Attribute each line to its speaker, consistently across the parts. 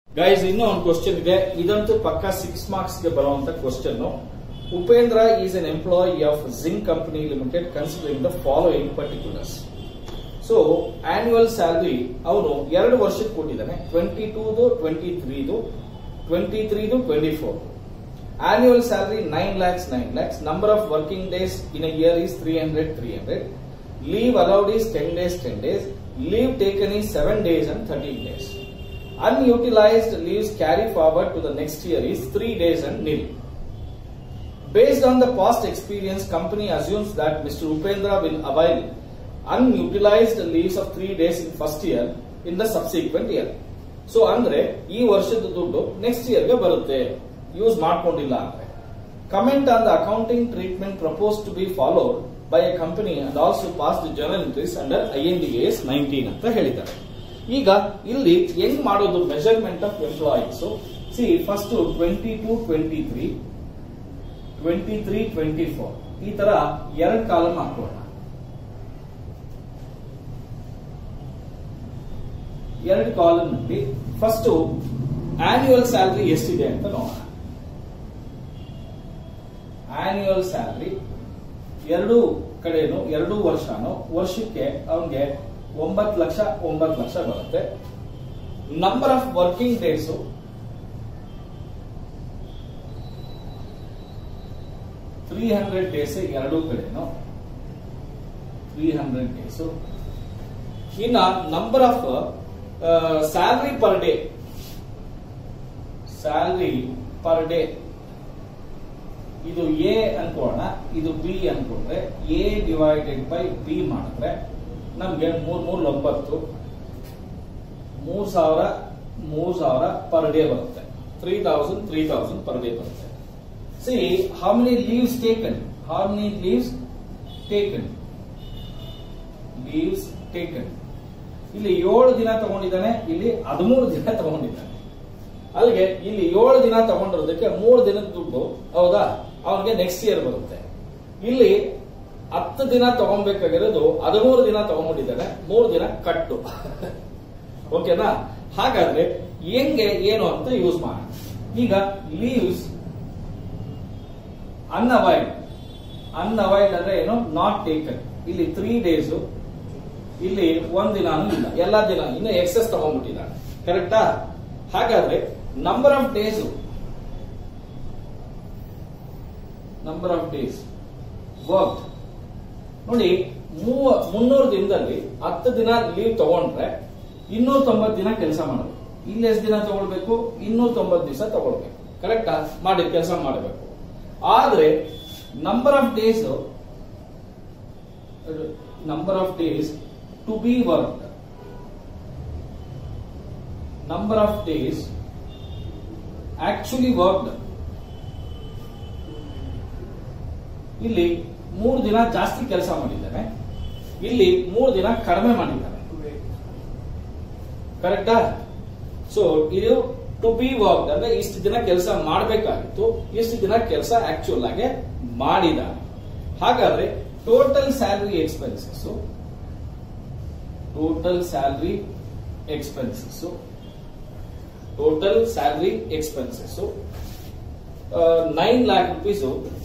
Speaker 1: Guys ಇನ್ನೂ ಒಂದು question ಇದೆ ಇದಂತೂ ಪಕ್ಕ ಸಿಕ್ಸ್ ಮಾರ್ಕ್ಸ್ ಗೆ ಬರುವಂತ question Upendra is an employee of zinc company limited considering the following particulars so annual salary ಅವನು ಎರಡು ವರ್ಷಕ್ಕೆ ಕೊಟ್ಟಿದ್ದಾನೆ ಟ್ವೆಂಟಿ ಟೂದು ಟ್ವೆಂಟಿ ತ್ರೀದು ಟ್ವೆಂಟಿ ತ್ರೀದು twenty four annual salary nine lakhs nine lakhs number of working days in a year is three hundred three hundred leave allowed is ten days ten days leave taken is seven days and thirteen days unutilized leaves carry forward to the next year is 3 days and nil. Based on the past experience, company assumes that Mr. Upendra will avail unutilized leaves of 3 days in first year in the subsequent year. So ಅಂದ್ರೆ ಈ ವರ್ಷದ ದುಡ್ಡು next ಇಯರ್ಗೆ ಬರುತ್ತೆ use ಮಾಡ್ಕೊಂಡಿಲ್ಲ ಅಂದ್ರೆ comment on the accounting treatment propose to be followed by a company and also pass the journal entries under I N D S nineteen ಅಂತ ಹೇಳಿದ್ದಾರೆ ಈಗ ಇಲ್ಲಿ ಹೆಂಗ್ ಮಾಡೋದು measurement of employees see first twenty two twenty three twenty three twenty four ಈ ತರ ಎರಡು column ಹಾಕೋಣ ಎರಡು ಕಾಲಮ್ ನಲ್ಲಿ ಫಸ್ಟ್ ಆನ್ಯುವಲ್ ಸ್ಯಾಲರಿ ಎಷ್ಟಿದೆ ಅಂತ ನೋಡೋಣ ಆನ್ಯುವಲ್ ಸ್ಯಾಲರಿ ಎರಡು ಕಡೆನು ಎರಡು ವರ್ಷನೂ ವರ್ಷಕ್ಕೆ ಅವನಿಗೆ ಒಂಬತ್ತು ಲಕ್ಷ ಒಂಬತ್ತು ಲಕ್ಷ ಬರುತ್ತೆ number of working days three hundred days ಎರಡೂ ಕಡೆನು ತ್ರೀ ಹಂಡ್ರೆಡ್ ಡೇಸ್ ಇನ್ನ number of salary per day salary per day ಇದು ಎ ಅನ್ಕೋಣ ಇದು ಬಿ ಅನ್ಕೊಂಡ್ರೆ ಎ ಡಿವೈಡೆಡ್ ಬೈ ಬಿ ಮಾಡಿದ್ರೆ ನಮ್ಗೆ ಮೂರ್ ಮೂರ್ ಒಂಬತ್ತು ಮೂರ್ ಸಾವಿರ ಮೂರ್ ಸಾವಿರ ಪರ್ ಡೇ ಬರುತ್ತೆ three thousand three thousand per day ಬರುತ್ತೆ C how many leaves taken how many leaves taken leaves taken ಇಲ್ಲಿ ಏಳು ದಿನ ತಗೊಂಡಿದ್ದಾನೆ ಇಲ್ಲಿ ಹದಿಮೂರು ದಿನ ತಗೊಂಡಿದ್ದಾನೆ ಅಲ್ಲಿಗೆ ಇಲ್ಲಿ ಏಳು ದಿನ ತಗೊಂಡಿರೋದಕ್ಕೆ ಮೂರು ದಿನದ ದುಡ್ಡು ಹೌದಾ ಅವನಿಗೆ ನೆಕ್ಸ್ಟ್ ಇಯರ್ ಬರುತ್ತೆ ಇಲ್ಲಿ ಹತ್ತು ದಿನ ತಗೊಬೇಕಾಗಿರೋದು ಹದಿಮೂರು ದಿನ ತಗೊಂಡ್ಬಿಟ್ಟಿದ್ದಾನೆ ಮೂರು ದಿನ ಕಟ್ಟು ಓಕೆನಾ ಹಾಗಾದ್ರೆ ಹೆಂಗೆ ಏನು ಅಂತ ಯೂಸ್ ಮಾಡೋಣ ಈಗ ಲೀವ್ಸ್ ಅನ್ಅವೈಡ್ ಅನ್ಅವೈಡ್ ಅಂದ್ರೆ ಏನು ನಾಟ್ ಟೇಕನ್ ಇಲ್ಲಿ ತ್ರೀ ಡೇಸ್ ಇಲ್ಲಿ ಒಂದ್ ದಿನಾನು ಇಲ್ಲ ಎಲ್ಲಾ ದಿನ ಇನ್ನು ಎಕ್ಸೆಸ್ ತಗೊಂಡ್ಬಿಟ್ಟಿದ್ದಾನೆ ಕರೆಕ್ಟಾ ಹಾಗಾದ್ರೆ number of days number of days work ನೋಡಿ ಮೂವ ಮುನ್ನೂರು ದಿನದಲ್ಲಿ ಹತ್ತು ದಿನ ಲೀವ್ ತಗೊಂಡ್ರೆ ಇನ್ನೂರ ತೊಂಬತ್ತು ದಿನ ಕೆಲಸ ಮಾಡಬೇಕು ಇಲ್ಲಿ ಎಷ್ಟು ದಿನ ತಗೊಳ್ಬೇಕು ಇನ್ನೂರ ತೊಂಬತ್ತು ದಿವಸ ತಗೊಳ್ಬೇಕು ಕರೆಕ್ಟಾ ಮಾಡಿ ಕೆಲಸ ಮಾಡಬೇಕು ಆದ್ರೆ number of days number of days to be work number of days actually worked ಇಲ್ಲಿ ಮೂರು ದಿನ ಜಾಸ್ತಿ ಕೆಲಸ ಮಾಡಿದ್ದಾನೆ ಇಲ್ಲಿ ಮೂರು ದಿನ ಕಡಿಮೆ ಮಾಡಿದ್ದಾನೆ ಕರೆಕ್ಟಾ ಸೊ ಇದು ಟು ಬಿ ವರ್ಕ್ ಅಂದ್ರೆ ಇಷ್ಟು ದಿನ ಕೆಲಸ ಮಾಡಬೇಕಾಗಿತ್ತು ಇಷ್ಟು ದಿನ ಕೆಲಸ ಆಕ್ಚುಲ್ ಆಗಿ ಮಾಡಿದ ಹಾಗಾದ್ರೆ total salary expenses total salary expenses total salary expenses nine lakh rupees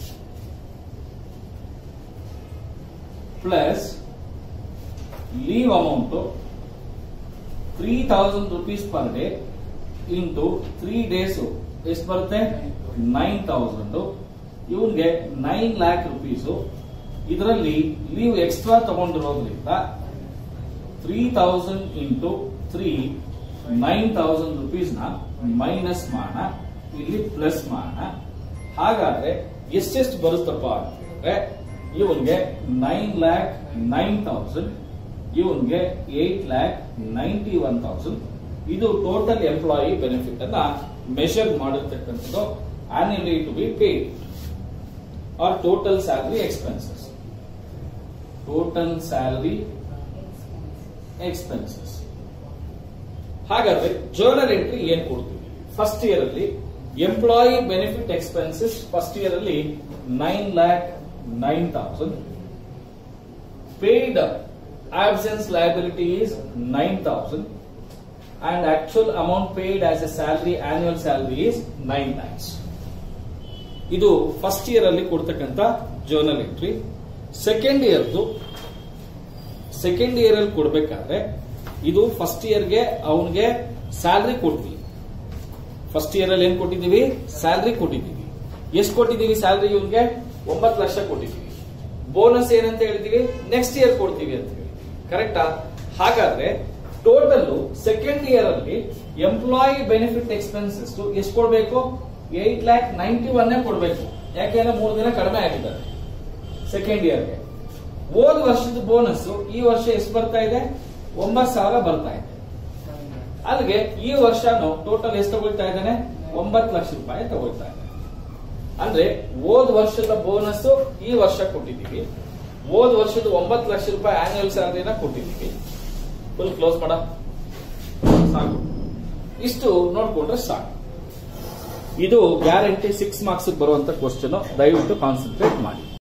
Speaker 1: plus leave amount three thousand rupees per day into three days ಎಷ್ಟು ಬರುತ್ತೆ ನೈನ್ ತೌಸಂಡ್ ಇವನ್ಗೆ ನೈನ್ ಲ್ಯಾಕ್ ರುಪೀಸ್ ಇದರಲ್ಲಿ ಲೀವ್ ಎಕ್ಸ್ಟ್ರಾ ತಗೊಂಡಿರೋದ್ರಿಂದ three thousand into three nine thousand rupees ನ minus ಮಾಡೋಣ ಇಲ್ಲಿ plus ಮಾಡೋಣ ಹಾಗಾದ್ರೆ ಎಷ್ಟೆಷ್ಟು ಬರುತ್ತಪ್ಪ ಅಂತಂದ್ರೆ ಇವನ್ಗೆ ನೈನ್ ಲ್ಯಾಕ್ ನೈನ್ ತೌಸಂಡ್ ಇವನ್ಗೆ eight lakh ninety one thousand ಇದು ಟೋಟಲ್ ಎಂಪ್ಲಾಯಿ ಬೆನಿಫಿಟ್ ಅನ್ನ ಮೆಷರ್ ಮಾಡಿರ್ತಕ್ಕಂಥದ್ದು annually to be paid are total salary expenses total salary expenses ಹಾಗಾದ್ರೆ ಜರ್ನಲ್ ಎಂಟ್ರಿ ಏನ್ ಕೊಡ್ತೀವಿ ಫಸ್ಟ್ ಇಯರ್ ಅಲ್ಲಿ employee benefit expenses first year ಅಲ್ಲಿ nine lakh nine thousand paid absence liability is 9000 and actual amount paid as a salary annual salary is nine lakhs ಇದು first year ಅಲ್ಲಿ ಕೊಡ್ತಕ್ಕಂತ journal entry second ಇಯರ್ದು second year ಅಲ್ಲಿ ಕೊಡ್ಬೇಕಾದ್ರೆ ಇದು first ಇಯರ್ಗೆ ಅವನಿಗೆ ಸ್ಯಾಲ್ರಿ ಕೊಡ್ತೀವಿ ಫಸ್ಟ್ ಇಯರ್ ಅಲ್ಲಿ ಏನ್ ಕೊಟ್ಟಿದ್ದೀವಿ ಸ್ಯಾಲ್ರಿ ಕೊಟ್ಟಿದ್ದೀವಿ ಎಷ್ಟು ಕೊಟ್ಟಿದ್ದೀವಿ ಸ್ಯಾಲ್ರಿ ಇವನ್ಗೆ ಒಂಬತ್ತು ಲಕ್ಷ ಕೊಟ್ಟಿದ್ದೀವಿ ಬೋನಸ್ ಏನಂತ ಹೇಳ್ತೀವಿ ನೆಕ್ಸ್ಟ್ ಇಯರ್ ಕೊಡ್ತೀವಿ ಅಂತ ಹೇಳಿ ಕರೆಕ್ಟಾ ಹಾಗಾದ್ರೆ ಟೋಟಲ್ ಸೆಕೆಂಡ್ ಇಯರ್ ಅಲ್ಲಿ ಎಂಪ್ಲಾಯಿ ಬೆನಿಫಿಟ್ ಎಕ್ಸ್ಪೆನ್ಸಸ್ ಎಷ್ಟು ಕೊಡಬೇಕು ಏಟ್ ಲ್ಯಾಕ್ ನೈಂಟಿ ಒನ್ ಕೊಡಬೇಕು ಯಾಕೆಂದ್ರೆ ಮೂರು ದಿನ ಕಡಿಮೆ ಆಗಿದ್ದಾರೆ ಸೆಕೆಂಡ್ ಇಯರ್ಗೆ ಹೋದ ವರ್ಷದ ಬೋನಸ್ ಈ ವರ್ಷ ಎಷ್ಟು ಬರ್ತಾ ಇದೆ ಒಂಬತ್ತು ಸಾವಿರ ಬರ್ತಾ ಇದೆ ಅಲ್ಲಿಗೆ ಈ ವರ್ಷನು ಟೋಟಲ್ ಎಷ್ಟು ತಗೊಳ್ತಾ ಇದ್ದಾನೆ ಒಂಬತ್ತು ಲಕ್ಷ ರೂಪಾಯಿ ತಗೊಳ್ತಾ ಇದ್ದಾನೆ ಅಂದ್ರೆ ಹೋದ ವರ್ಷದ ಬೋನಸ್ ಈ ವರ್ಷ ಕೊಟ್ಟಿದ್ದೀವಿ ಹೋದ ವರ್ಷದ ಒಂಬತ್ತು ಲಕ್ಷ ರೂಪಾಯಿ ಆನ್ಯುವಲ್ ಸ್ಯಾಲರಿನ ಕೊಟ್ಟಿದ್ದೀವಿ ಫುಲ್ ಕ್ಲೋಸ್ ಮಾಡ ಸಾಕು ಇಷ್ಟು ನೋಡ್ಕೊಂಡ್ರೆ ಸಾಕು ಇದು ಗ್ಯಾರಂಟಿ ಸಿಕ್ಸ್ ಮಾರ್ಕ್ಸ್ ಬರುವಂತ ಕ್ವಶನ್ ದಯವಿಟ್ಟು ಕಾನ್ಸಂಟ್ರೇಟ್ ಮಾಡಿ